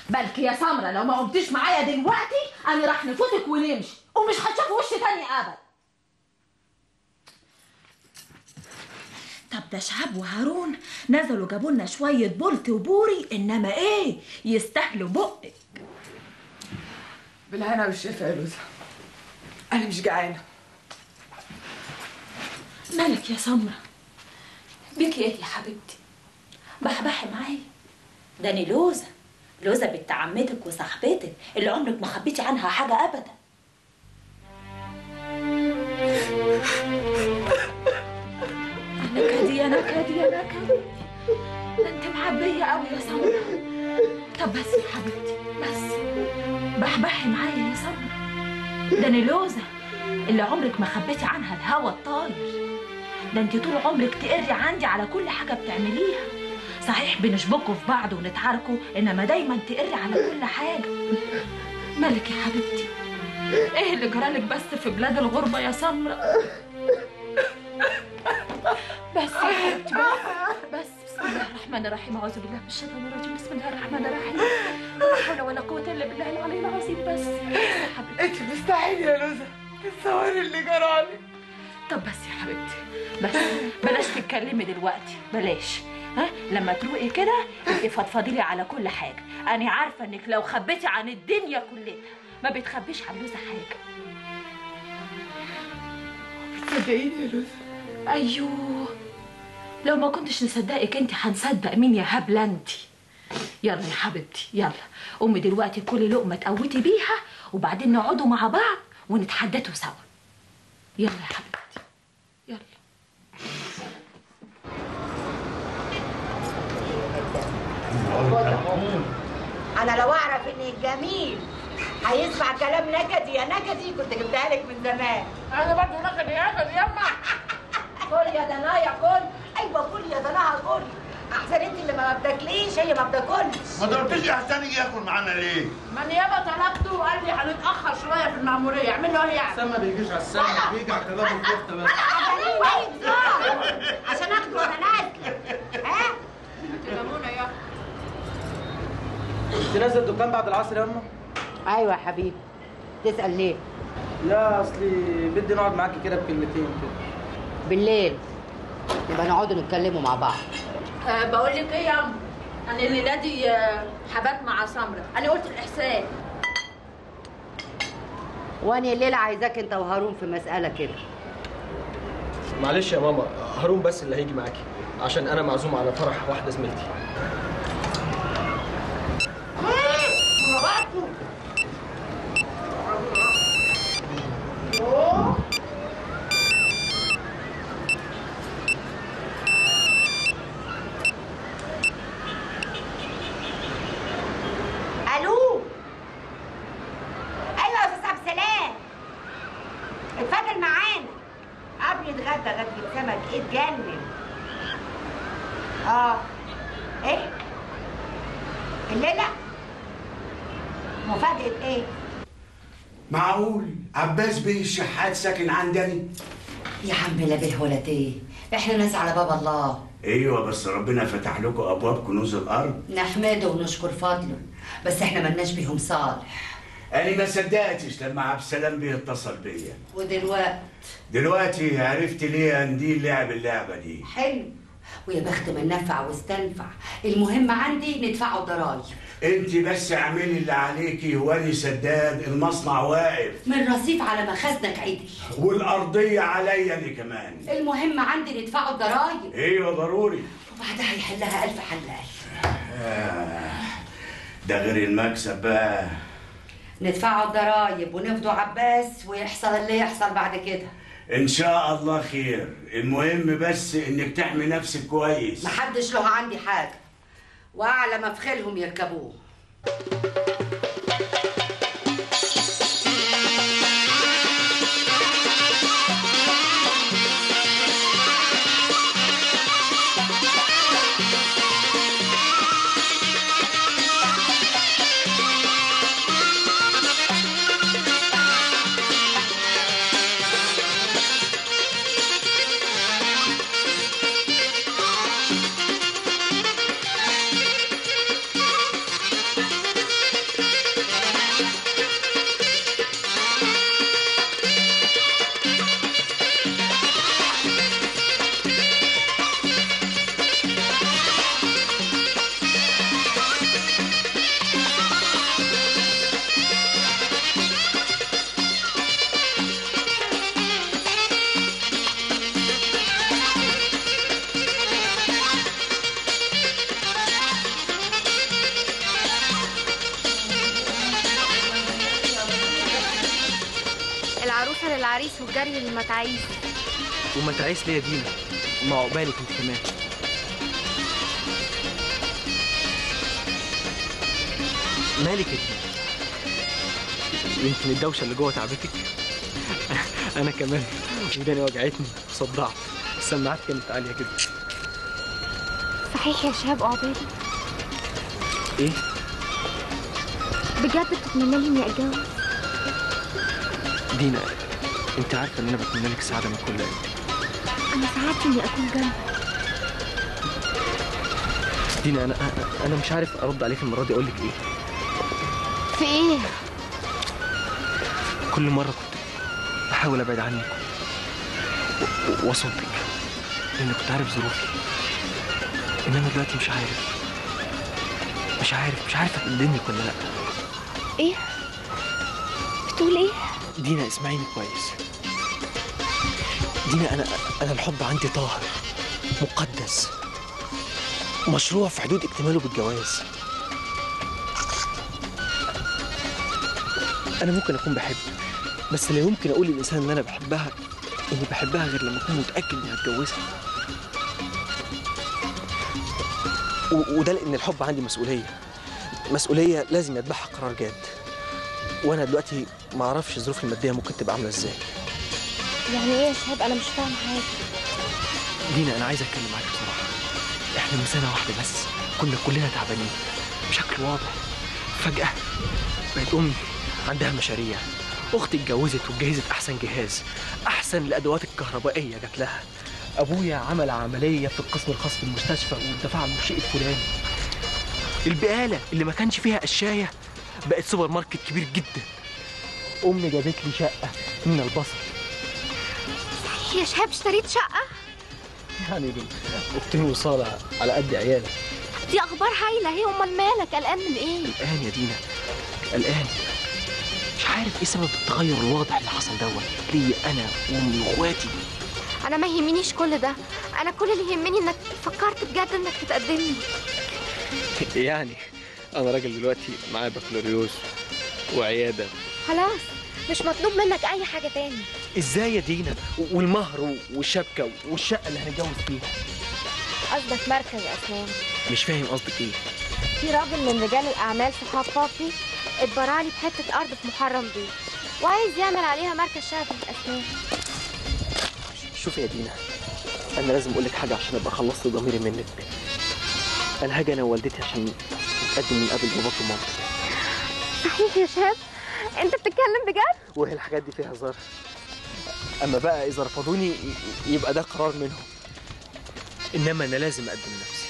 بلك يا سمرة لو ما قمتيش معايا دلوقتي انا راح نفوتك ونمشي ومش هتشوف وش تاني ابدا طب ده شهاب وهارون نزلوا جابوا لنا شويه بولت وبوري انما ايه يستاهلوا بقك بالهنا والشفا يا لوزة أنا مش جعانة مالك يا سمرة بيكي ايه يا حبيبتي بحبحي معايا ده انا لوزة لوزة بنت عمتك وصاحبتك اللي عمرك ما خبيتي عنها حاجة أبدا نكدي يا نكدي يا نكدي ده انت معبية قوي يا سمرة طب بس يا حبيبتي بس بحبحي معايا يا سمرة ده انا لوزة اللي عمرك ما خبيتي عنها الهوى الطاير ده انت طول عمرك تقري عندي على كل حاجة بتعمليها صحيح بنشبكوا في بعض ونتعاركوا انما دايما تقري على كل حاجة مالك يا حبيبتي ايه اللي جرالك بس في بلاد الغربة يا سمرة بس يا حبيبتي بس بس بسم الله الرحمن الرحيم اعوذ بالله من الشيطان الرجيم بسم الله الرحمن الرحيم لا حول ولا قوة الا بالله العلي العظيم بس يا حبيبتي أنت مستحيل يا لوزة تصوري اللي جرالي طب بس يا حبيبتي بس بلاش تتكلمي دلوقتي بلاش ها لما تروقي كده ابقي فضفضي لي على كل حاجه انا عارفه انك لو خبيتي عن الدنيا كلها ما بتخبيش عن لوزه حاجه تصدقيني يا لوزة ايوه لو ما كنتش نصدقك انت هنصدق مين يا هبله انت يلا يا حبيبتي يلا قومي دلوقتي كل لقمه تقوتي بيها وبعدين نقعدوا مع بعض ونتحدثوا سوا يلا يا حبيبتي يلا انا لو اعرف ان الجميل هيسمع كلام نكدي يا نكدي كنت جبتها لك من زمان أنا برضه نكد يا نكد يما كل يا دنايا كل ايوه كل يا دناها كل احسن انت اللي ما بتاكليش هي ما بتاكلش ما ضربتيش احسن يجي ياكل معانا ليه؟ من يابا طلبته وقال لي هنتأخر شوية في المأمورية اعمل له ايه يعني؟ السما بيجيش على السما بيجي على كباب الكفته بس عشان وايد ظاهر عشان اخده وانا نازله ها تلمونا يا انت نازل الدكان بعد العصر يا اما ايوه يا حبيبي تسال ليه لا اصلي بدي نقعد معاكي كده بكلمتين كده بالليل يبقى نقعدوا نتكلموا مع بعض أه بقول لك ايه يا أم؟ انا الليله دي آه، حبات مع سمره انا قلت الاحسان وانا الليله عايزاك انت وهارون في مساله كده معلش يا ماما هارون بس اللي هيجي معاكي عشان انا معزوم على فرح واحده زميلتي الو ايوه يا استاذ عبد السلام اتفضل معانا قبل نتغدى غدا سمك ايه اتجنن اه ايه الليله مفاجاه ايه معقول عباس بيه الشحات ساكن عندني؟ يا عم لا به ولا تيه احنا ناس على باب الله ايوه بس ربنا فتح لكم ابواب كنوز الارض نحمده ونشكر فضله بس احنا ملناش بيهم صالح انا ما صدقتش لما عبد السلام بيه اتصل بيا ودلوقتي دلوقتي عرفت ليه انديل لعب اللعبه دي حلو ويا بخت من نفع واستنفع المهم عندي ندفعوا ضرايب انت بس اعملي اللي عليكي واني سداد المصنع واقف من رصيف على مخازنك عدل والارضيه عليا انا كمان المهم عندي ندفعوا الضرايب ايوه ضروري وبعدها يحلها ألف حلال آه ده غير المكسب بقى ندفعوا الضرايب ونفضوا عباس ويحصل اللي يحصل بعد كده ان شاء الله خير المهم بس انك تحمي نفسك كويس محدش له عندي حاجة وأعلى ما في خيلهم يركبوه السفر للعريس والجري للمتعيس وما تعيس ليا دينا ما عقبالك انت كمان مالك يا دينا يمكن الدوشه اللي جوه تعبتك انا كمان وداني وجعتني وصدعت السماعات كانت عاليه كده صحيح يا شهاب عقبالي ايه بجد بتتمنى لي اني اتجوز دينا انت عارفه ان انا بتمنى لك السعاده من كل قلبي انا سعدت اني اكون جنبك دينا انا انا مش عارف ارد عليك المره دي اقول لك ايه في ايه كل مرة كنت بحاول أبعد عنك و- و- وأصدك لأن كنت عارف ظروفي إنما دلوقتي مش عارف مش عارف مش عارف أقدمك ولا لأ ايه بتقول ايه دينا اسمعيني كويس دينا أنا أنا الحب عندي طاهر مقدس مشروع في حدود اكتماله بالجواز أنا ممكن أكون بحب بس لا يمكن أقول للإنسان إن أنا بحبها إني بحبها غير لما أكون متأكد إني هتجوزها و- وده لأن الحب عندي مسؤولية مسؤولية لازم يتبعها قرار جاد وأنا دلوقتي ما أعرفش الظروف المادية ممكن تبقى عاملة إزاي يعني ايه يا شهاب انا مش فاهم حاجه دينا أنا عايز أتكلم معاك بصراحة إحنا من سنة واحدة بس كنا كلنا تعبانين بشكل واضح فجأة بقت أمي عندها مشاريع أختي اتجوزت واتجهزت أحسن جهاز أحسن الأدوات الكهربائية جات لها أبويا عمل عملية في القسم الخاص في المستشفى ودفع له شيء فلاني البقالة اللي ما كانش فيها قشاية بقت سوبر ماركت كبير جدا أمي جابت لي شقة من البصر صحيح يا شهاب اشتريت شقه يعني اوضتين وصالة على قد عيالي دي اخبار هايله هي امال مالك قلقان من ايه الآن يا دينا الآن مش عارف ايه سبب التغير الواضح اللي حصل دوت ليا انا وامي واخواتي انا ما يهمنيش كل ده انا كل اللي يهمني انك فكرت بجد انك تتقدم لي يعني انا راجل دلوقتي معايا بكالوريوس وعياده خلاص مش مطلوب منك اي حاجه تاني ازاي يا دينا والمهر والشبكه والشقه اللي هنتجوز فيها قصدك مركز اسنان مش فاهم قصدك ايه في راجل من رجال الاعمال صحاب بابي اتبرع لي بحته ارض في محرم بيه وعايز يعمل عليها مركز شعبي للاسنان شوفي يا دينا انا لازم اقول لك حاجه عشان ابقى خلصت ضميري منك انا هاجي انا ووالدتي عشان نتقدم من قبل باباك ومامتك صحيح يا شهاب انت بتتكلم بجد وهي الحاجات دي فيها هزار اما بقى اذا رفضوني ي- يبقى ده قرار منهم انما انا لازم اقدم نفسي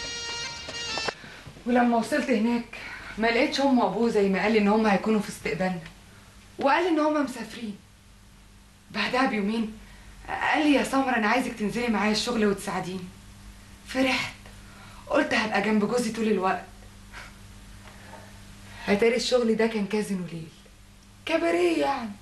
ولما وصلت هناك ما لقيتش هم وابوه زي ما قال لي ان هم هيكونوا في استقبالنا وقال ان هم مسافرين بعدها بيومين قال لي يا سمر انا عايزك تنزلي معايا الشغل وتساعديني فرحت قلت هبقى جنب جوزي طول الوقت اتاري الشغل ده كان كازينو ليل كباريه يعني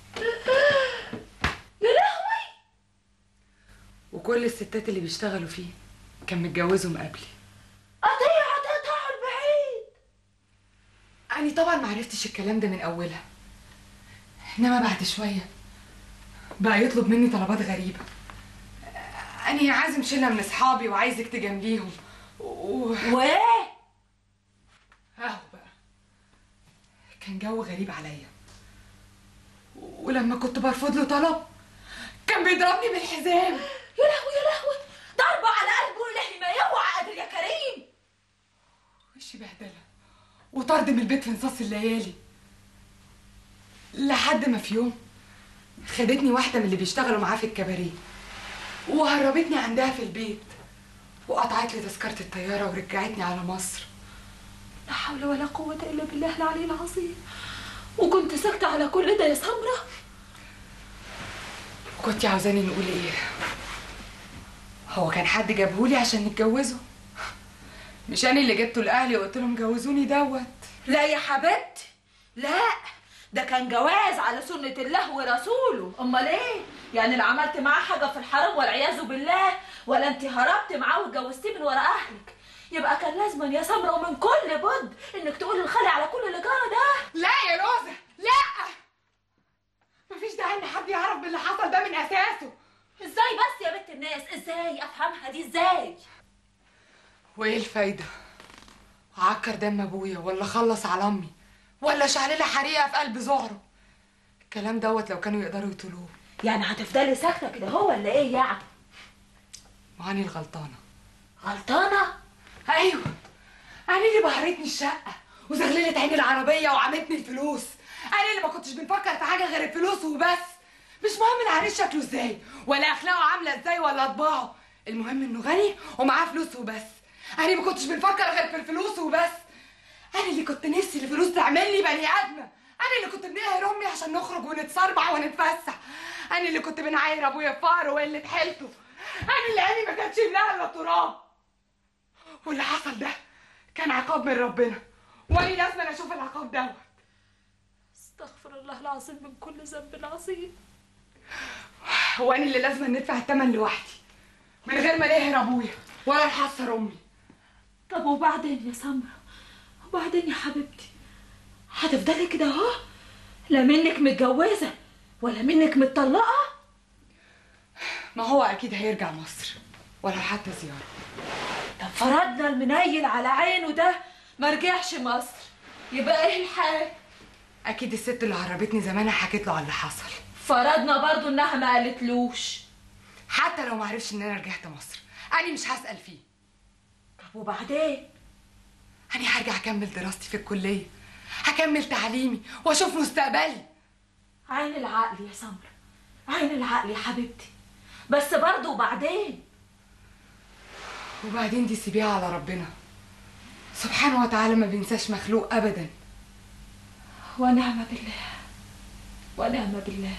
يا لهوي وكل الستات اللي بيشتغلوا فيه كان متجوزهم قبلي قضية هتقطع البعيد أنا طبعا ما عرفتش الكلام ده من أولها إنما بعد شوية بقى يطلب مني طلبات غريبة أنا عازم شلة من أصحابي وعايزك تجامليهم و... وايه أهو بقى كان جو غريب عليا ولما كنت برفض له طلب كان بيضربني بالحزام يا لهوي يا لهوي ضربة على قلبه اللي ما يوعى قادر يا كريم وشي بهدلة وطرد من البيت في نصاص الليالي لحد ما في يوم خدتني واحدة من اللي بيشتغلوا معاه في الكباريه وهربتني عندها في البيت وقطعت لي تذكرة الطيارة ورجعتني على مصر لا حول ولا قوة إلا بالله العلي العظيم وكنت ساكتة على كل ده يا سمرة وكنت عاوزاني نقول ايه هو كان حد جابهولي عشان نتجوزه مش انا اللي جبته لاهلي وقلت لهم جوزوني دوت لا يا حبيبتي لا ده كان جواز على سنة الله ورسوله أمال إيه؟ يعني لا عملت معاه حاجة في الحرام والعياذ بالله ولا أنت هربت معاه واتجوزتيه من ورا أهلك يبقى كان لازما يا سمرة ومن كل بد إنك تقولي الخالي على كل اللي جرى ده لا يا روزة لا مفيش داعي يصح ان حد يعرف باللي حصل ده من اساسه ازاي بس يا بنت الناس ازاي افهمها دي ازاي وايه الفايده عكر دم ابويا ولا خلص على امي ولا شعلله حريقه في قلب زهره الكلام دوت لو كانوا يقدروا يطولوه يعني هتفضلي ساكته كده هو ولا ايه يعني وهاني الغلطانه غلطانه ايوه انا اللي بهرتني الشقه وزغللت عيني العربيه وعمتني الفلوس انا اللي ما كنتش بنفكر في حاجه غير الفلوس وبس مش مهم العريس شكله ازاي ولا اخلاقه عامله ازاي ولا طباعه المهم انه غني ومعاه فلوس وبس انا ما كنتش بنفكر غير في الفلوس وبس انا اللي كنت نفسي الفلوس تعمل لي بني ادمه انا اللي كنت بنقهر امي عشان نخرج ونتصربع ونتفسح انا اللي كنت بنعاير ابويا بفقر وقله حيلته انا اللي عيني ما كانتش لها الا تراب واللي حصل ده كان عقاب من ربنا وانا لازم أنا اشوف العقاب دوت استغفر الله العظيم من كل ذنب عظيم وانا اللي لازم ندفع الثمن لوحدي من غير ما نقهر ابويا ولا نحصر امي طب وبعدين يا سمرة وبعدين يا حبيبتي هتفضلي كده اهو لا منك متجوزة ولا منك متطلقة ما هو اكيد هيرجع مصر ولو حتى زياره طب فرضنا المنيل على عينه ده ما رجعش مصر يبقى ايه الحال اكيد الست اللي هربتني زمانها حكيت له على اللي حصل فرضنا برضو انها ما قالتلوش حتى لو ما عرفش ان انا رجعت مصر انا مش هسال فيه طب وبعدين انا هرجع اكمل دراستي في الكليه هكمل تعليمي واشوف مستقبلي عين العقل يا سمرة عين العقل يا حبيبتي بس برضو وبعدين وبعدين دي سيبيها على ربنا سبحانه وتعالى ما بينساش مخلوق ابدا ونعم بالله ونعم بالله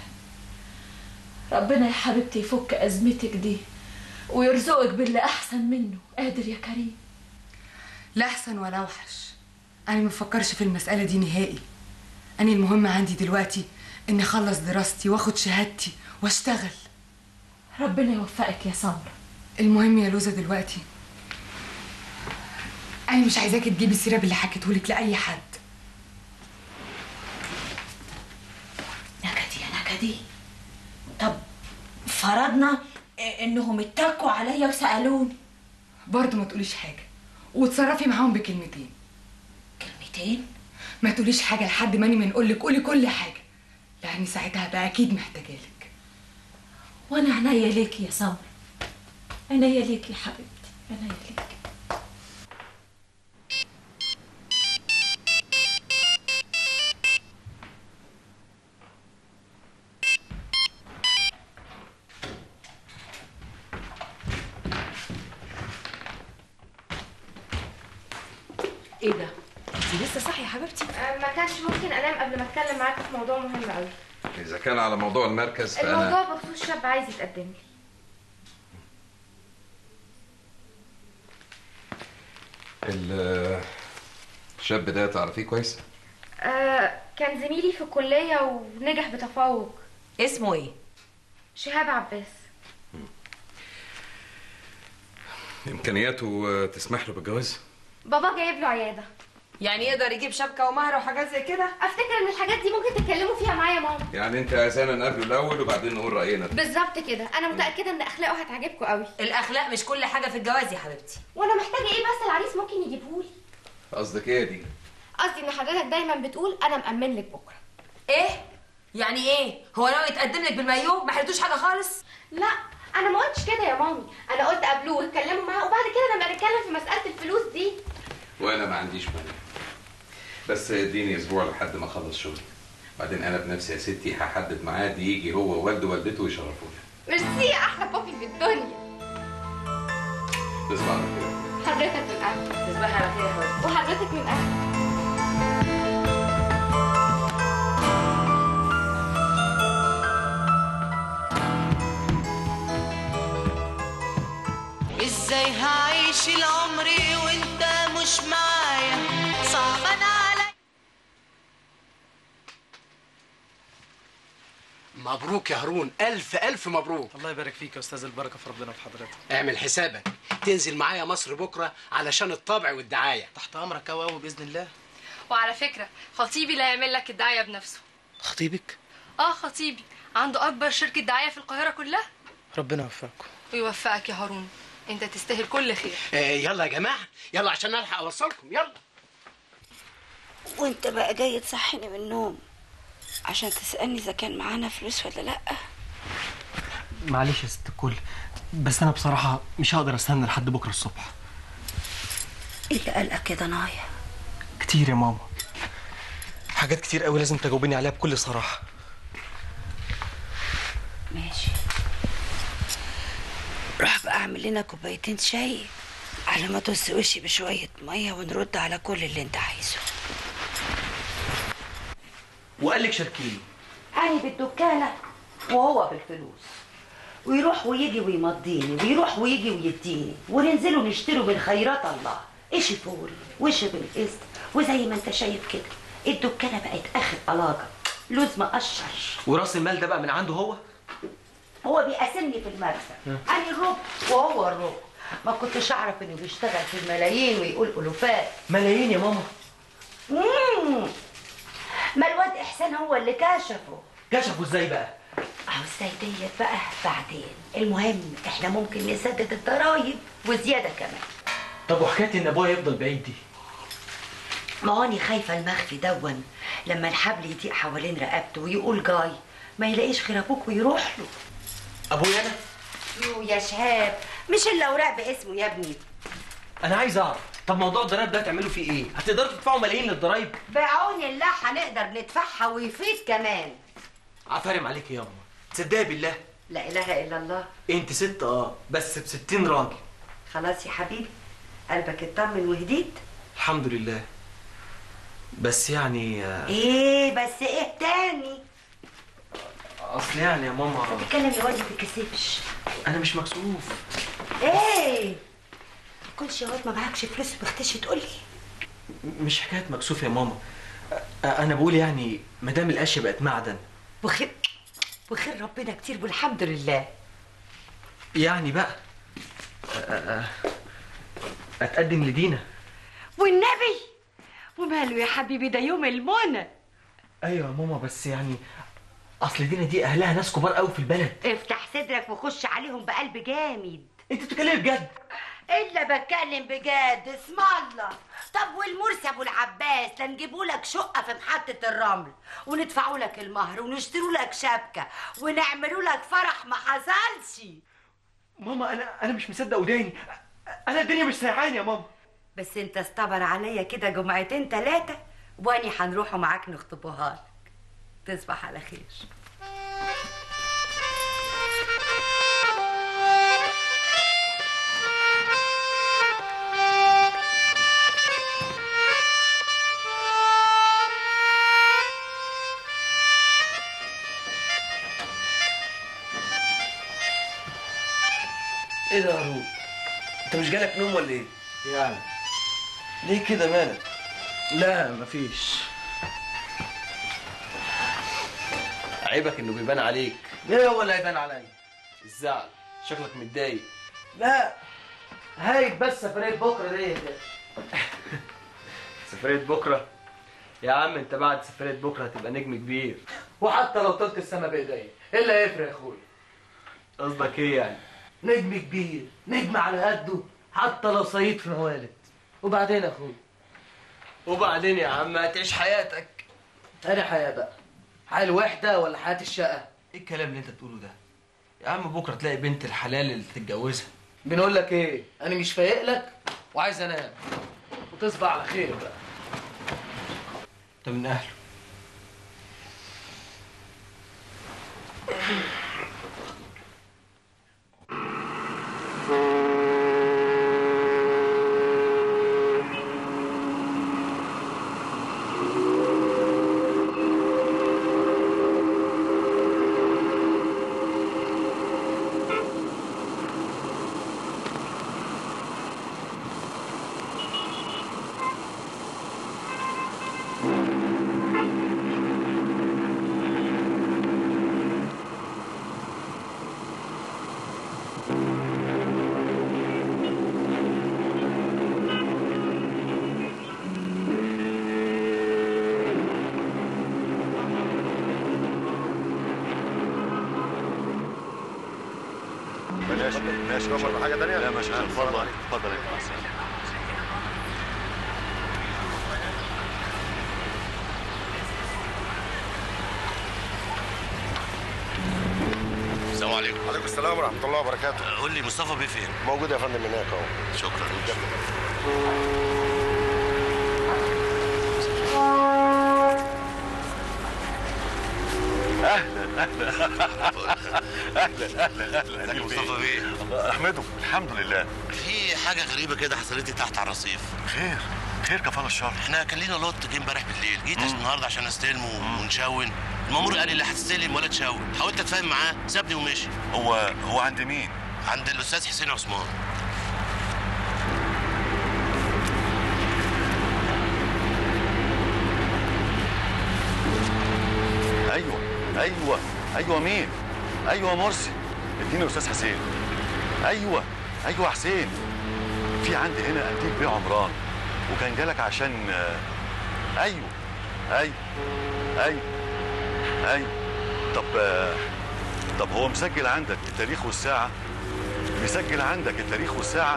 ربنا يا حبيبتي يفك أزمتك دي ويرزقك باللي أحسن منه قادر يا كريم لا احسن ولا اوحش انا ما بفكرش في المساله دي نهائي انا المهم عندي دلوقتي اني اخلص دراستي واخد شهادتي واشتغل ربنا يوفقك يا سمرة المهم يا لوزة دلوقتي انا مش عايزاكي تجيبي سيره باللي حكيتهولك لاي حد نكدي يا نكدي طب فرضنا انهم اتكوا عليا وسالوني برضه ما تقوليش حاجه وتصرفي معاهم بكلمتين كلمتين ما تقوليش حاجه لحد ما اني ما نقول لك قولي كل حاجه لاني ساعتها هبقى اكيد محتاجه لك وانا عينيا ليكي يا سمرة عينيا ليكي يا حبيبتي عينيا ليكي ايه ده؟ انت لسه صاحيه يا حبيبتي؟ ما كانش ممكن انام قبل ما اتكلم معاك في موضوع مهم قوي إذا كان على موضوع المركز فأنا الموضوع بخصوص شاب عايز يتقدم لي ال- الشاب ده تعرفيه كويس؟ آه كان زميلي في الكلية ونجح بتفوق اسمه ايه؟ شهاب عباس إمكانياته آه، تسمح له بالجواز؟ بابا جايب له عيادة يعني يقدر يجيب شبكه ومهر وحاجات زي كده؟ افتكر ان الحاجات دي ممكن تتكلموا فيها معايا يا ماما يعني أنت عايزانا نقابله الأول وبعدين نقول رأينا بالظبط كده انا متأكدة ان اخلاقه هتعجبكم قوي الاخلاق مش كل حاجه في الجواز يا حبيبتي وانا محتاجة ايه بس العريس ممكن يجيبهولي قصدك إيه دي؟ قصدي ان حضرتك دايما بتقول انا مأمن لك بكرة ايه؟ يعني ايه؟ هو ناوي يتقدم لك بالمايو؟ ما حلتوش حاجه خالص؟ لا انا ما قلتش كده يا مامي انا قلت قابلوه واتكلموا معاه وبعد كده نبقى نتكلم في مسألة الفلوس دي وأنا ما عنديش مانع بس اديني أسبوع لحد ما أخلص شغلي بعدين أنا بنفسي يا ستي هحدد ميعاد يجي هو ووالده ووالدته ويشرفونا ميرسي يا احلى بابي في الدنيا تصبح على خير حضرتك من اهلي تصبحي على خير يا حبيبتي وحضرتك من اهلي ازاي هعيش العمر وانت مش معايا صعبان عليا مبروك يا هارون ألف ألف مبروك الله يبارك فيك يا استاذ البركه في ربنا في حضرتك اعمل حسابك تنزل معايا مصر بكرة علشان الطبع والدعاية تحت امرك قوي قوي باذن الله وعلى فكرة خطيبي اللي هيعمل لك الدعاية بنفسه خطيبك اه خطيبي عنده اكبر شركه دعايه في القاهره كلها ربنا يوفقكم ويوفقك يا هارون انت تستاهل كل خير آه يلا يا جماعه يلا عشان الحق اوصلكم يلا وانت بقى جاي تصحيني من النوم عشان تسألني إذا كان معانا فلوس ولا لأ معلش يا ست الكل بس انا بصراحه مش هقدر استنى لحد بكره الصبح إيه اللي قلقك يا ضنايا كتير يا ماما حاجات كتير قوي لازم تجاوبيني عليها بكل صراحه ماشي روح بقى اعمل لنا كوبايتين شاي على ما توس وشي بشوية مية ونرد على كل اللي انت عايزه وقال لك شاركيني أنا بالدكانة وهو بالفلوس ويروح ويجي ويمضيني ويروح ويجي ويديني وننزلوا نشتروا من خيرات الله إشي فوري وإشي بالقسط وزي ما انت شايف كده الدكانة بقت آخر طلاقة لوز مقشر وراس المال ده بقى من عنده هو هو بيقاسمني في المكسب أنا الربع وهو الربع ما كنتش أعرف إنه بيشتغل في الملايين ويقول ألوفات ملايين يا ماما مم. ما الواد إحسان هو اللي كشفه كشفوا ازاي بقى اهو ازاي ديت بقى بعدين المهم احنا ممكن نسدد الضرايب وزياده كمان طب وحكايه ان ابويا يفضل بعيد دي ما هو أنا خايفه المخفي دون لما الحبل يضيق حوالين رقبته ويقول جاي ما يلاقيش غير ابوك ويروح له ابويا انا يو يا شهاب مش الاوراق باسمه يا ابني انا عايز اعرف طب موضوع الضرايب ده هتعملوا فيه ايه هتقدروا تدفعوا ملايين للضرايب بعون الله هنقدر ندفعها ويفيد كمان عفارم عليك يا ماما تصدقي بالله لا اله الا الله انت ست اه بس ب 60 راجل خلاص يا حبيبي قلبك اطمن وهديت الحمد لله بس يعني آه، ايه بس ايه تاني اصل يعني يا ماما اتكلم يا واد ما تتكسفش انا مش مكسوف ايه كل يا واد ما معكش فلوس بختش تقولي مش حكايه مكسوف يا ماما آه، انا بقول يعني ما دام القشه بقت معدن وخير وخير ربنا كتير والحمد لله يعني بقى آه، آه، اتقدم لدينا والنبي وماله يا حبيبي ده يوم المنى ايوه يا ماما بس يعني اصل دينا دي اهلها ناس كبار قوي في البلد افتح صدرك وخش عليهم بقلب جامد انت بتتكلمي بجد الا بتكلم بجد اسم الله طب والمرسي ابو العباس لنجيبوا لك شقه في محطه الرمل وندفعوا لك المهر ونشتروا لك شبكه ونعملوا لك فرح ما حصلش ماما انا انا مش مصدق وداني انا الدنيا مش سايعاني يا ماما بس انت استبر عليا كده جمعتين ثلاثه واني هنروحوا معاك نخطبوها لك تصبح على خير ايه ده يا هارون انت مش جالك نوم ولا ايه يعني ليه كده مالك لا مفيش عيبك انه بيبان عليك ليه هو اللي هيبان عليا الزعل شكلك متضايق لا هايت بس سفرية بكرة ديت سفرية بكرة يا عم انت بعد سفرية بكرة هتبقى نجم كبير وحتى لو طلت السما بايديا ايه اللي هيفرق يا اخويا قصدك ايه يعني نجم كبير نجم على قده حتى لو صيد في موالد وبعدين يا اخويا وبعدين يا عم هتعيش حياتك تاني حياة بقى حياة الوحدة ولا حياة الشقة ايه الكلام اللي انت بتقوله ده يا عم بكرة تلاقي بنت الحلال اللي تتجوزها بنقول لك ايه انا مش فايق لك وعايز انام وتصبح على خير بقى انت من اهله ماشي ماشي برضه حاجه ثانيه لا ماشي اتفضل اتفضل يا فندم. السلام عليكم وعليكم السلام ورحمه الله وبركاته قول لي مصطفى بيه فين موجود يا فندم هناك اهو شكرا اهلا اهلا اهلا اهلا اهلا ازيك يا مصطفى بيه احمده الحمد لله في حاجه غريبه كده حصلت لي تحت على الرصيف خير خير كفاله الشر احنا كان لينا لوت جه امبارح بالليل جيت النهارده عشان استلمه ونشون المامور قال لي لا هتستلم ولا تشون حاولت اتفاهم معاه سابني ومشي هو هو عند مين عند الاستاذ حسين عثمان ايوه ايوه ايوه مين ايوه مرسي اديني استاذ حسين ايوه ايوه حسين في عندي هنا انتيك بيه عمران وكان جالك عشان آه، ايوه ايوه ايوه ايوه طب آه، طب هو مسجل عندك التاريخ والساعه مسجل عندك التاريخ والساعه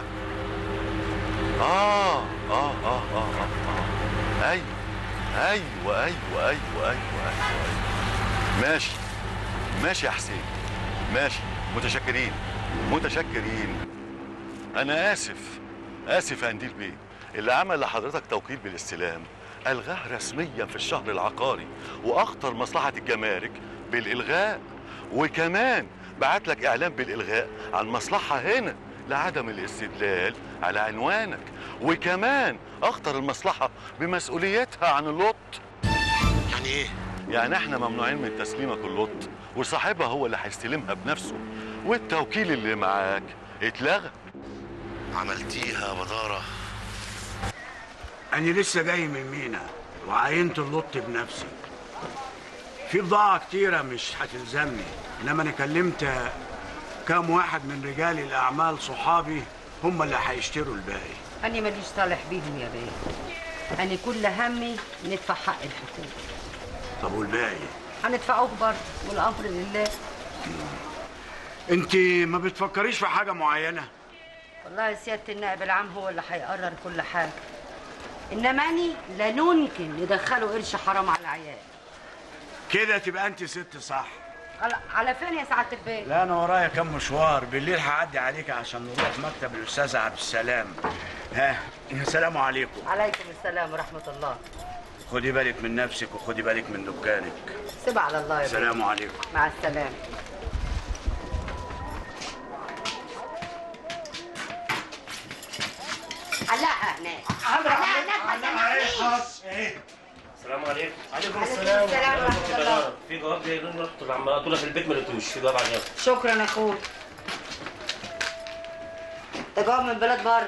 اه اه اه اه اه, آه. ايوه ايوه ايوه ايوه ايوه ايوه, أيوة. ماشي ماشي يا حسين ماشي متشكرين متشكرين انا اسف اسف يا قنديل بيه اللي عمل لحضرتك توكيل بالاستلام الغاه رسميا في الشهر العقاري واخطر مصلحه الجمارك بالالغاء وكمان بعت لك اعلان بالالغاء عن مصلحه هنا لعدم الاستدلال على عنوانك وكمان اخطر المصلحه بمسؤوليتها عن اللط يعني ايه يعني احنا ممنوعين من تسليمك اللط وصاحبها هو اللي هيستلمها بنفسه والتوكيل اللي معاك اتلغى عملتيها يا بداره أنا لسه جاي من مينا وعاينت اللط بنفسي في بضاعة كتيرة مش هتلزمني إنما أنا كلمت كام واحد من رجال الأعمال صحابي هم اللي هيشتروا الباقي أنا ماليش صالح بيهم يا بيه أنا كل همي ندفع حق الحكومة طب والباقي هندفعوه برضه والأمر لله أنت ما بتفكريش في حاجة معينة والله سيادة النائب العام هو اللي هيقرر كل حاجة إنما أني لا نمكن ندخله قرش حرام على العيال كده تبقى أنت ست صح على, على فين يا سعادة البيه؟ لا أنا ورايا كام مشوار بالليل هعدي عليك عشان نروح مكتب الأستاذ عبد السلام ها السلام عليكم عليكم السلام ورحمة الله خدي بالك من نفسك وخدي بالك من دكانك سيب على الله يا بيه السلام عليكم مع السلامة علقها هناك علقها هناك ما سمعنيش السلام عليكم عليكم السلام ورحمة الله. في جواب جاي لنا رحت عمال طولة في البيت ما لقيتوش في جواب عجبني شكرا أخوي ده جواب من بلاد بره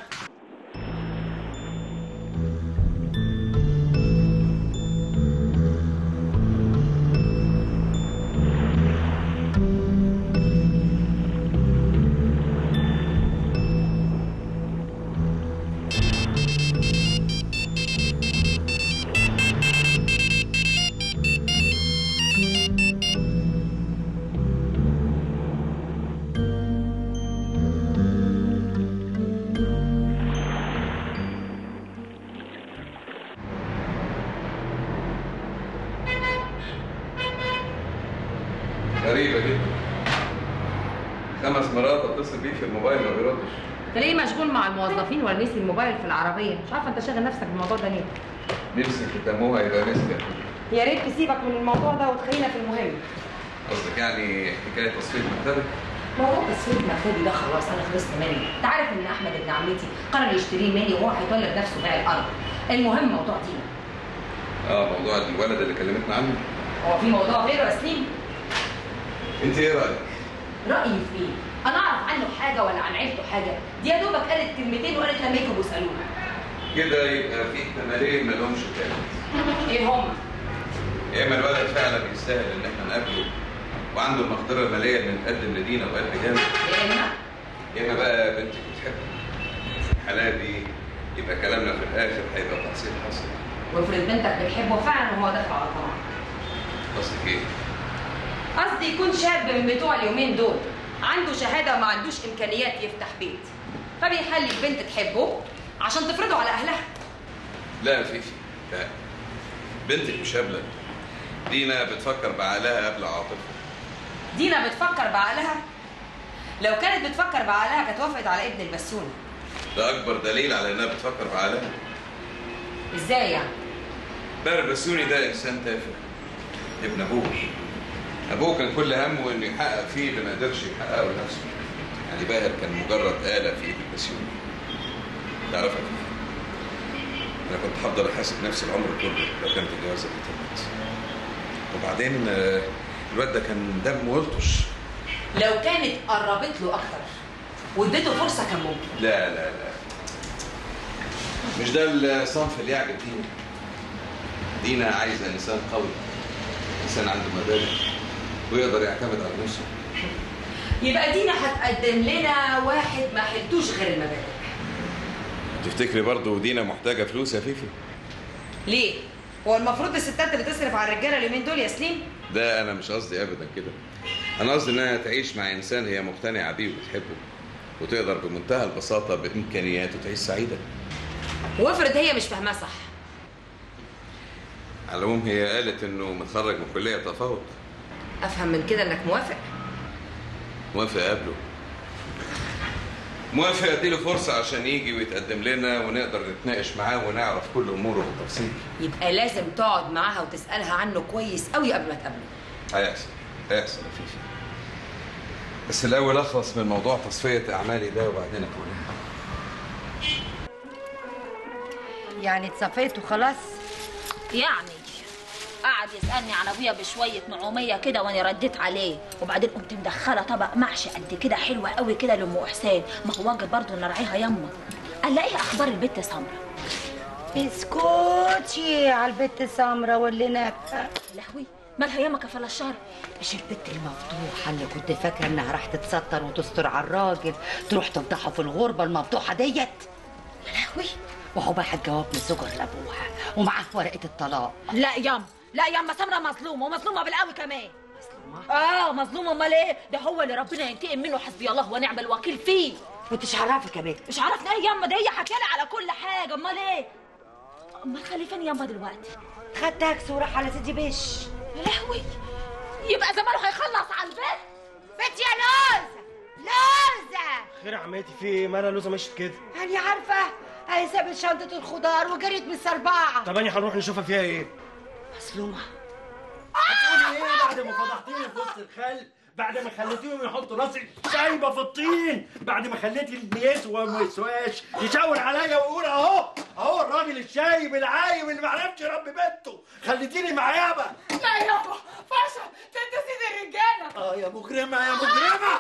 غريبة جدا خمس مرات اتصل بيه في الموبايل ما بيردش تلاقيه مشغول مع الموظفين ولا نسي الموبايل في العربيه مش عارفه انت شاغل نفسك بالموضوع ده ليه نفسي في دموها يبقى مسكة يا ريت تسيبك من الموضوع ده وتخلينا في المهم قصدك يعني حكاية تصوير مكتبك موضوع تسويق مكتبي ده خلاص انا خلصت منه انت عارف ان احمد ابن عمتي قرر يشتريه مني وهو هيطلب نفسه بيع الارض المهم موضوع دينا اه موضوع الولد اللي كلمتنا عنه هو في موضوع غيره يا سليم انت ايه رأيك؟ رايي في ايه انا اعرف عنه حاجه ولا عن عيلته حاجه دي يا دوبك قالت كلمتين وقالت لما يجوا يسالوها كده يبقى في احتمالين مالهمش تالت ايه هما يا اما الولد فعلا يستاهل ان احنا نقابله وعنده المقدرة المالية ان نتقدم لدينا وقلب جامد يا اما يا اما بقى بنتك بتحبك في الحالة دي يبقى كلامنا في الاخر هيبقى تحصيل حصل وافرض بنتك بتحبه فعلا وهو دافع على طمع قصدك ايه؟ قصدي يكون شاب من بتوع اليومين دول عنده شهاده وما عندوش امكانيات يفتح بيت فبيخلي البنت تحبه عشان تفرضه على اهلها لا يا فيفي لا بنتك مش هبله دينا بتفكر بعقلها قبل عاطفها دينا بتفكر بعقلها لو كانت بتفكر بعقلها كانت وافقت على ابن البسوني ده اكبر دليل على انها بتفكر بعقلها ازاي يعني بقى البسوني ده انسان تافه ابن ابوه ابوه كان كل همه انه يحقق فيه اللي ما قدرش يحققه لنفسه يعني باهر كان مجرد آلة في ايد البسيوني تعرفها كيف انا كنت هفضل احاسب نفسي العمر كله لو كانت الجوازه دي تمت وبعدين آه، الواد ده كان دم ولطش لو كانت قربت له اكتر واديته فرصه كان ممكن لا لا لا مش ده الصنف اللي يعجب دينا دينا عايزه انسان قوي انسان عنده مبادئ ويقدر يعتمد على نفسه يبقى دينا هتقدم لنا واحد ما حلتوش غير المبادئ تفتكري برضه دينا محتاجه فلوس يا فيفي ليه هو المفروض الستات اللي تصرف على الرجاله اليومين دول يا سليم ده انا مش قصدي ابدا كده انا قصدي انها تعيش مع انسان هي مقتنعه بيه وبتحبه وتقدر بمنتهى البساطه بامكانياته تعيش سعيده وافرض هي مش فاهماه صح على العموم هي قالت انه متخرج من كليه تفاوض افهم من كده انك موافق موافق اقابله موافق اديله فرصه عشان يجي ويتقدم لنا ونقدر نتناقش معاه ونعرف كل اموره بالتفصيل يبقى لازم تقعد معاها وتسالها عنه كويس قوي قبل ما تقابله هيحصل هيحصل يا فيفي بس الاول اخلص من موضوع تصفيه اعمالي ده وبعدين اكلمها يعني اتصفيت وخلاص يعني قعد يسألني عن ابويا بشوية نعومية كده وانا رديت عليه وبعدين قمت مدخلة طبق محشي قد كده حلوة قوي كده لأم حسين ما هو واجب برضه نراعيها يما قال لها ايه اخبار البت سمرة اسكتي على البت سمرة واللي ناكفة لهوي مالها ياما كفل الشر مش البت المفضوحة اللي كنت فاكرة انها راح تتستر وتستر على الراجل تروح تفضحه في الغربة المفضوحة ديت يا لهوي وهو باعت جواب من زوجها لابوها ومعاه ورقة الطلاق لا ياما لا ياما سمرة مظلومة ومظلومة بالقوي كمان اه مظلومة امال ايه ده هو اللي ربنا ينتقم منه حسبي الله ونعم الوكيل فيه وانت عارفه كمان مش عرفنا ايه ياما ده هي حكالي على كل حاجة امال ايه امال خلي فين ياما دلوقتي خد تاكسي وراح على سيدي بش يا لهوي يبقى زمانه هيخلص على البيت بنت يا لوزة لوزة خير يا عماتي في ايه مالها لوزه مشيت كده أنا عارفة هي سابت شنطة الخضار وجريت من السربعة طب انا هنروح نشوفها فيها ايه مظلومة هتقولي ايه بعد ما فضحتيني في وسط الخل بعد ما خليتيهم يحطوا راسي شايبه في الطين بعد ما خليتي اللي يسوى وما يسواش يشاور عليا ويقول اهو اهو الراجل الشايب العايب اللي ما عرفش يربي بنته خليتيني معيابه لا يابا فاشل ده انت سيد الرجاله اه يا مجرمه يا مجرمه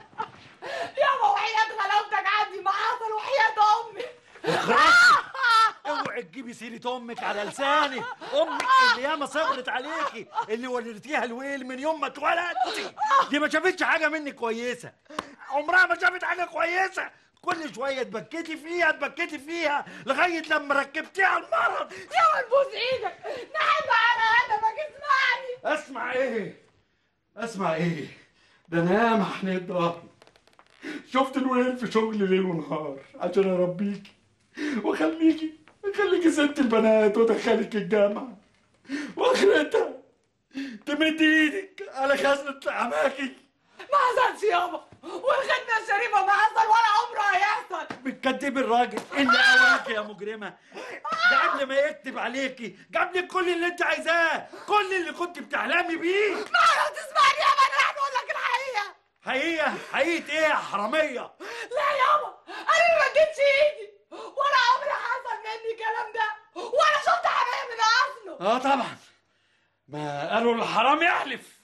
يابا وحياة غلاوتك عندي ما حصل وحياة امي اخرسي اوعي تجيبي سيره امك على لساني امك اللي ياما صبرت عليكي اللي ولدتيها الويل من يوم ما اتولدتي دي ما شافتش حاجه منك كويسه عمرها ما شافت حاجه كويسه كل شويه تبكتي فيها تبكتي فيها لغايه لما ركبتيها المرض يابا نبوس ايدك نحب على قدمك اسمعني اسمع ايه اسمع ايه ده انا ياما حنيت ضهري شفت الويل في شغل ليل ونهار عشان اربيكي واخليكي اخليكي ست البنات وادخلك الجامعه واخرتها تمد ايدك على خزنه عماكي ما حصلش يابا والختمة الشريفة ما حصل ولا عمره هيحصل بتكدبي الراجل اللي قواكي يا مجرمه ده قبل ما يكتب عليكي جاب لك كل اللي انت عايزاه كل اللي كنت بتحلمي بيه ما لو تسمعني يابا انا راح اقول لك الحقيقة حقيقه حقيقه ايه يا حراميه لا يابا انا ما مديتش ايدي ولا عمري حصل مني الكلام ده ولا شفت حماية من اصله اه طبعا ما قالوا الحرام يحلف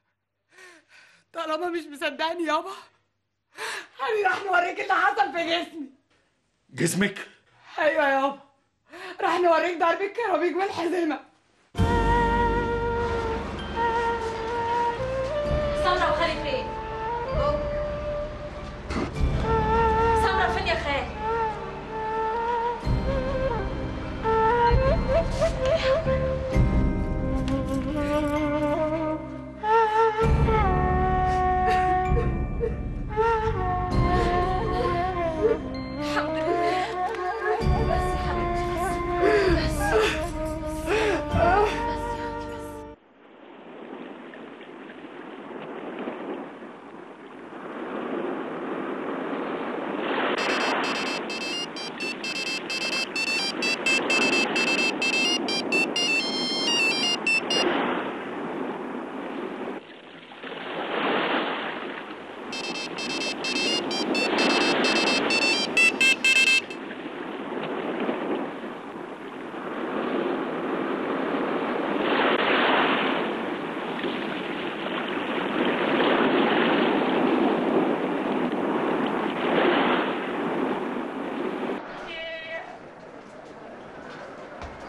طالما مش مصدقني يابا انا راح نوريك اللي حصل في جسمي جسمك ايوه يابا راح نوريك ضرب الكرابيج والحزمه سمرة وخالي فين؟ سمرة فين يا خالي؟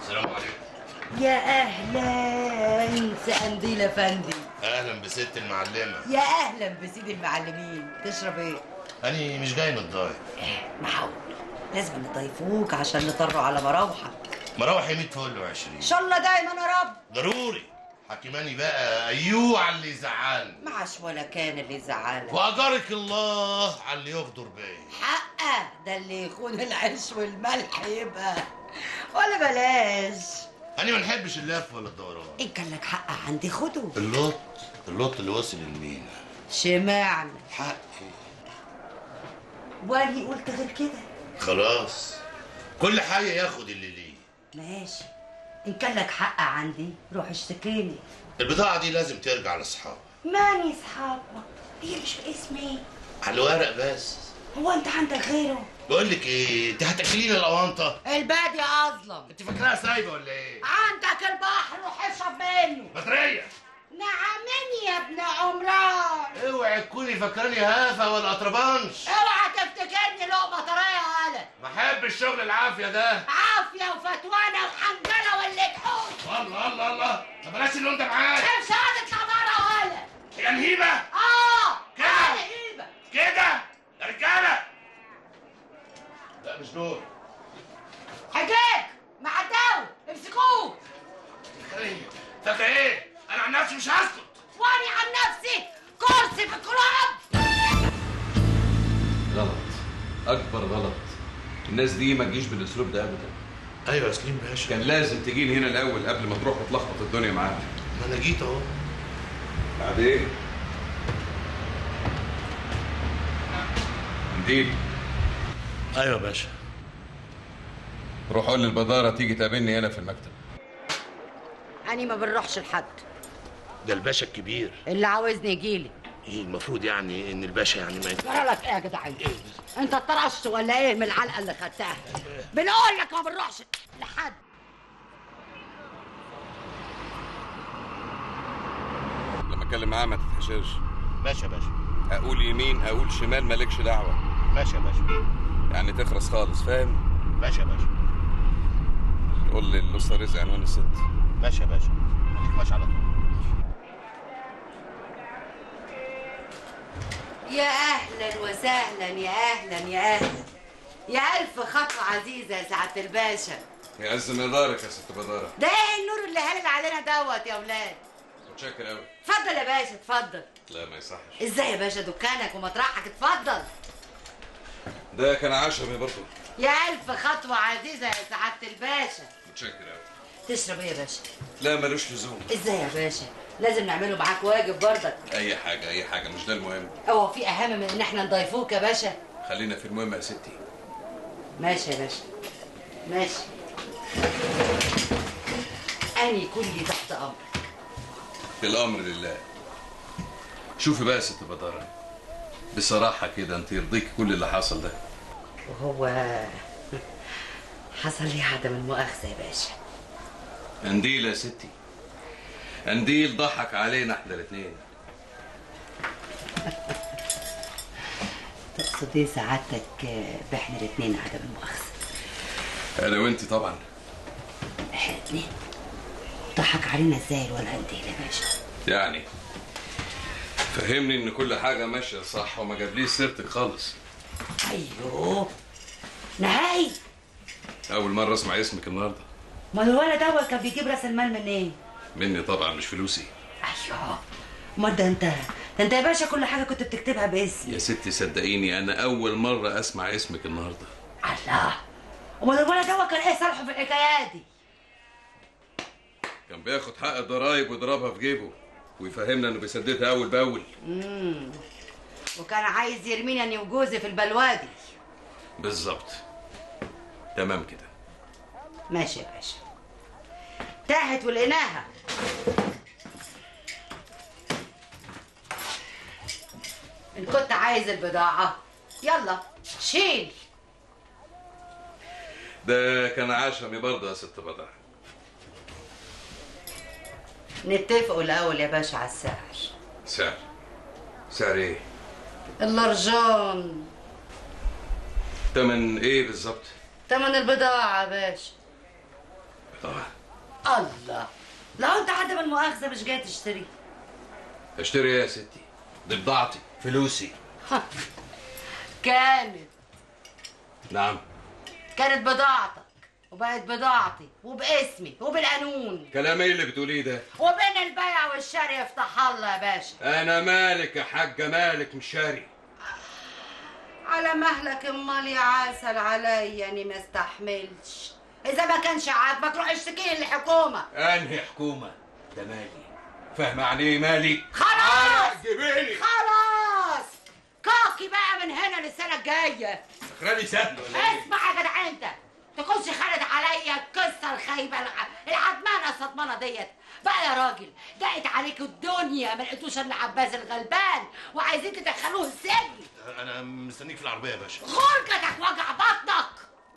السلام عليكم يا اهلا سقنديل افندي اهلا بست المعلمه يا اهلا بسيد المعلمين تشرب ايه انا مش جاي متضايق معقول لازم نضيفوك عشان نطروا على مراوحك مراوح 100 فل ان و20 شاء الله دايما يا رب ضروري حكيماني بقى ايوه على اللي يزعلني معاش ولا كان اللي يزعلك واجرك الله على اللي يغدر بيا حقه ده اللي يخون العيش والملح يبقى ولا بلاش انا ما نحبش اللف ولا الدوران ان كان لك حق عندي خده اللوت اللوت اللي وصل لمين شمعنا حقي واني قلت غير كده خلاص كل حي ياخد اللي ليه ماشي ان كان لك حق عندي روح اشتكيني البضاعه دي لازم ترجع لاصحابها ماني اصحابك هي مش باسمي على الورق بس هو انت عندك غيره بقول لك ايه انت هتاكليني الاونطه البادي اظلم انت فاكراها سايبه ولا ايه عندك البحر روح اشرب منه بدريه نعمني يا ابن عمران اوعي تكوني فاكراني هافه ولا اطربانش اوعى تفتكرني لقمه طريه ولا ما احب الشغل العافيه ده عافيه وفتوانه وحنجره واللجحوم الله الله الله طب بلاش اللون ده معايا امشي اطلع بره ولا هي نهيبه اه كده. أنا هيبه كده يا رجاله لا مش دول حجاج معداوي امسكوه فاكره ايه انا عن نفسي مش هسكت واني عن نفسي كرسي في الكلاب غلط اكبر غلط الناس دي ما تجيش بالاسلوب ده ابدا ايوه يا سليم باشا كان لازم تجيني هنا الاول قبل ما تروح وتلخبط الدنيا معاك ما انا جيت اهو بعدين مدير ايوه يا باشا روح قول للبداره تيجي تقابلني هنا في المكتب أنا ما بنروحش لحد ده الباشا الكبير اللي عاوزني يجيلي ايه المفروض يعني ان الباشا يعني ما جرى لك ايه يا جدعان انت اتطرشت ولا ايه من العلقه اللي خدتها بنقول لك ما بنروحش لحد لما اتكلم معاه ما تتحشرش ماشي يا باشا اقول يمين اقول شمال مالكش دعوه ماشي يا باشا يعني تخرس خالص فاهم ماشي يا باشا قول لي الاسطى رزق عنوان الست ماشي يا باشا خليك ماشي على طول يا اهلا وسهلا يا اهلا يا اهلا يا الف خطوه عزيزه يا سعاده الباشا يعز من دارك يا ست بداره ده ايه النور اللي هالل علينا دوت يا اولاد متشكر قوي اتفضل يا باشا اتفضل لا ما يصحش ازاي يا باشا دكانك ومطرحك اتفضل ده كان عشمي برضه يا الف خطوه عزيزه يا سعاده الباشا متشكر قوي تشرب ايه يا باشا لا ملوش لزوم ازاي يا باشا لازم نعمله معاك واجب برضك اي حاجه اي حاجه مش ده المهم هو في اهم من ان احنا نضيفوك يا باشا خلينا في المهم يا ستي ماشي يا باشا ماشي اني كلي تحت امرك الامر لله شوفي بقى يا ست بداره بصراحه كده انت يرضيك كل اللي حصل ده وهو حصل لي عدم المؤاخذه يا باشا قنديل يا ستي قنديل ضحك علينا احنا الاثنين تقصد ايه سعادتك آه، باحنا الاثنين عدم المؤاخذه انا وانت طبعا احنا الاثنين ضحك علينا ازاي الولا قنديل يا باشا يعني فهمني ان كل حاجه ماشيه صح وما جابليش سيرتك خالص ايوه نهائي اول مره اسمع اسمك النهارده ما الولد دوت كان بيجيب راس المال منين مني طبعا مش فلوسي ايوه ما ده انت ده انت يا باشا كل حاجه كنت بتكتبها باسمي يا ستي صدقيني انا اول مره اسمع اسمك النهارده الله امال الولد دوت كان ايه صالحه في الحكايات دي كان بياخد حق الضرايب ويضربها في جيبه ويفهمنا انه بيسددها اول باول امم وكان عايز يرميني اني وجوزي في البلوادي بالظبط تمام كده ماشي يا باشا تاهت ولقيناها ان كنت عايز البضاعة يلا شيل ده كان عشمي برضه يا ست بدر نتفقوا الأول يا باشا على السعر سعر سعر ايه الأرجان تمن ايه بالظبط تمن البضاعة يا باشا طبعا الله لو انت عدم المؤاخذه مش جاي تشتري اشتري ايه يا ستي دي بضاعتي فلوسي كانت نعم كانت بضاعتك وبقت بضاعتي وباسمي وبالقانون كلام ايه اللي بتقوليه ده وبين البيع والشراء يفتح الله يا باشا انا مالك يا حاجه مالك مش شاري على مهلك امال يا عسل عليا اني ما استحملش اذا ما كانش عاجبك روح اشتكي للحكومه انهي حكومه ده مالي فاهمه يعني ايه مالي خلاص جيبيلي خلاص كاكي بقى من هنا للسنه الجايه سخراني سهل ولا ايه اسمع يا جدع انت تكونش خالد عليا القصه الخايبه الع- العدمانه الصدمانه ديت بقى يا راجل ضاقت عليك الدنيا ما لقيتوش الا عباس الغلبان وعايزين تدخلوه السجن انا مستنيك في العربيه يا باشا خلقتك وجع بطنك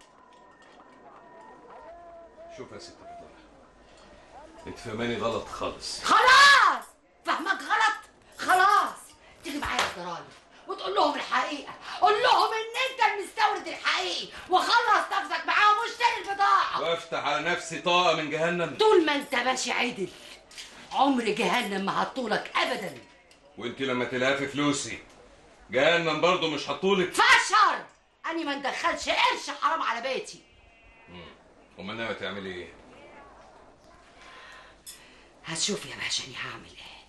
شوف يا ست فضل انت فهماني غلط خالص خلاص فهمك غلط خلاص تيجي معايا الضرايب وتقول لهم الحقيقه قول لهم ان انت المستورد الحقيقي وخلص نفسك معاهم واشتري البضاعه وافتح على نفسي طاقه من جهنم طول ما انت ماشي عدل عمر جهنم ما هتطولك ابدا وانت لما تلهفي فلوسي جهنم برضه مش هطولك فشر اني ما ندخلش قرش حرام على بيتي امال ناوي تعملي ايه هتشوف يا باشا اني هعمل ايه